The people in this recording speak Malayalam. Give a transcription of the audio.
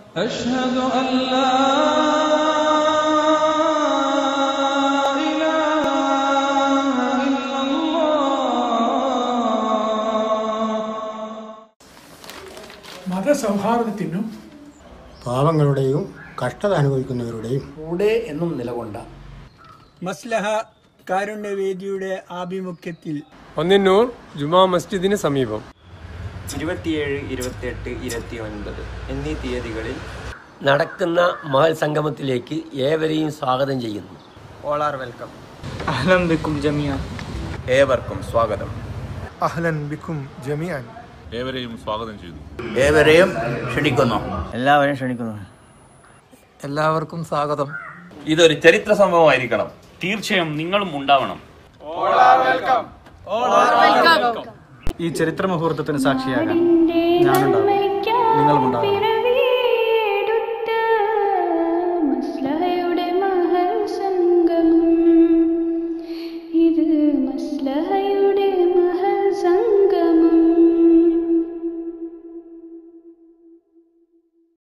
أشهد أن لا إله إلا الله മതസൗഹാർദ്ദത്തിനും പാവങ്ങളുടെയും കഷ്ടത അനുഭവിക്കുന്നവരുടെയും കൂടെ എന്നും നിലകൊണ്ട മസ്ലഹ കാരുണ്യവേദിയുടെ ആഭിമുഖ്യത്തിൽ ഒന്നിന്നൂർ ജുമാ മസ്ജിദിന് സമീപം ഇരുപത്തിയേഴ് ഇരുപത്തിയെട്ട് ഇരുപത്തി ഒൻപത് എന്നീ തീയതികളിൽ നടക്കുന്ന മഹൽ സംഗമത്തിലേക്ക് ഏവരെയും സ്വാഗതം ചെയ്യുന്നു ഓൾ ആർ വെൽക്കം അഹ്ലം ബിക്കും ജമിയ ഏവർക്കും സ്വാഗതം അഹ്ലൻ ബിക്കും ജമിയാൻ ഏവരെയും സ്വാഗതം ചെയ്തു ഏവരെയും ക്ഷണിക്കുന്നു എല്ലാവരെയും ക്ഷണിക്കുന്നു എല്ലാവർക്കും സ്വാഗതം ഇതൊരു ചരിത്ര സംഭവമായിരിക്കണം തീർച്ചയായും നിങ്ങളും ഉണ്ടാവണം ഈ ചരിത്ര മുഹൂർത്തത്തിന് സാക്ഷിയാകാൻ ഞാനുണ്ടാവും നിങ്ങളുമുണ്ടാകും